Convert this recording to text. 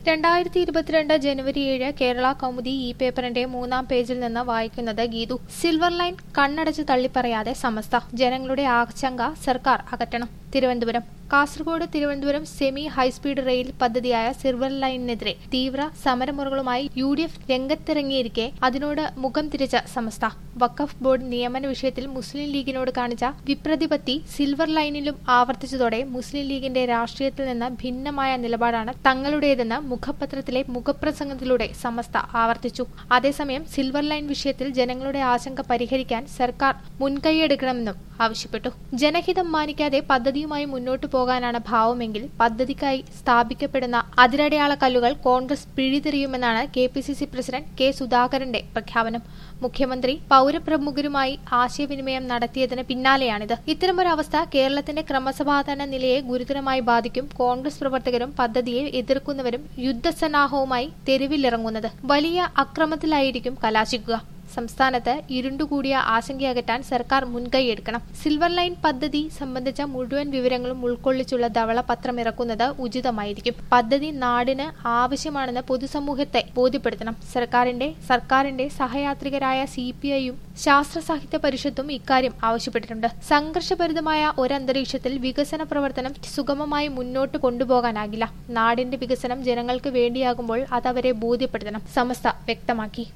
രണ്ടായിരത്തി ഇരുപത്തിരണ്ട് ജനുവരി ഏഴ് കേരള കൗമുദി ഈ പേപ്പറിന്റെ മൂന്നാം പേജിൽ നിന്ന് വായിക്കുന്നത് ഗീതു സിൽവർ ലൈൻ കണ്ണടച്ച് തള്ളിപ്പറയാതെ സമസ്ത ജനങ്ങളുടെ ആശങ്ക സർക്കാർ അകറ്റണം Thiruvananthapuram Kasaragod Thiruvananthapuram semi high speed rail പദ്ധതിയായ സിൽവർ ലൈനിനെതിരെ തീവ്ര സമരമുറകളുമായി യു ഡി എഫ് രംഗത്തിറങ്ങിയിരിക്കെ അതിനോട് മുഖം തിരിച്ച സമസ്ത വഖഫ് ബോർഡ് നിയമന വിഷയത്തിൽ മുസ്ലിം ലീഗിനോട് കാണിച്ച വിപ്രതിപത്തി സിൽവർ ലൈനിലും ആവർത്തിച്ചതോടെ മുസ്ലിം ലീഗിന്റെ രാഷ്ട്രീയത്തിൽ നിന്ന് ഭിന്നമായ നിലപാടാണ് തങ്ങളുടേതെന്ന് മുഖപത്രത്തിലെ മുഖപ്രസംഗത്തിലൂടെ സമസ്ത ആവർത്തിച്ചു അതേസമയം സിൽവർ ലൈൻ വിഷയത്തിൽ ജനങ്ങളുടെ ആശങ്ക പരിഹരിക്കാൻ സർക്കാർ മുൻകൈയെടുക്കണമെന്നും ആവശ്യപ്പെട്ടു ജനഹിതം മാനിക്കാതെ പദ്ധതിയുമായി മുന്നോട്ടു പോകാനാണ് ഭാവമെങ്കിൽ പദ്ധതിക്കായി സ്ഥാപിക്കപ്പെടുന്ന അതിരടയാള കല്ലുകൾ കോൺഗ്രസ് പിഴുതെറിയുമെന്നാണ് K P C C president K സുധാകരന്റെ പ്രഖ്യാപനം മുഖ്യമന്ത്രി പൌരപ്രമുഖരുമായി ആശയവിനിമയം നടത്തിയതിന് പിന്നാലെയാണിത് ഇത്തരമൊരവസ്ഥ കേരളത്തിന്റെ ക്രമസമാധാന നിലയെ ഗുരുതരമായി ബാധിക്കും കോൺഗ്രസ് പ്രവർത്തകരും പദ്ധതിയെ എതിർക്കുന്നവരും യുദ്ധസന്നാഹവുമായി തെരുവിലിറങ്ങുന്നത് വലിയ അക്രമത്തിലായിരിക്കും കലാശിക്കുക സംസ്ഥാനത്ത് ഇരുണ്ടുകൂടിയ ആശങ്കയകറ്റാൻ സർക്കാർ മുൻകൈയെടുക്കണം സിൽവർ ലൈൻ പദ്ധതി സംബന്ധിച്ച മുഴുവൻ വിവരങ്ങളും ഉൾക്കൊള്ളിച്ചുള്ള ധവളപത്രം ഇറക്കുന്നത് ഉചിതമായിരിക്കും പദ്ധതി നാടിന് ആവശ്യമാണെന്ന് പൊതുസമൂഹത്തെ ബോധ്യപ്പെടുത്തണം സർക്കാരിന്റെ സർക്കാരിന്റെ സഹയാത്രികരായ സി പി ഐയും ശാസ്ത്ര സാഹിത്യ പരിഷത്തും ഇക്കാര്യം ആവശ്യപ്പെട്ടിട്ടുണ്ട് സംഘർഷഭരിതമായ ഒരന്തരീക്ഷത്തിൽ വികസന പ്രവർത്തനം സുഗമമായി മുന്നോട്ട് കൊണ്ടുപോകാനാകില്ല നാടിന്റെ വികസനം ജനങ്ങൾക്ക് വേണ്ടിയാകുമ്പോൾ അതവരെ ബോധ്യപ്പെടുത്തണം സമസ്ത വ്യക്തമാക്കി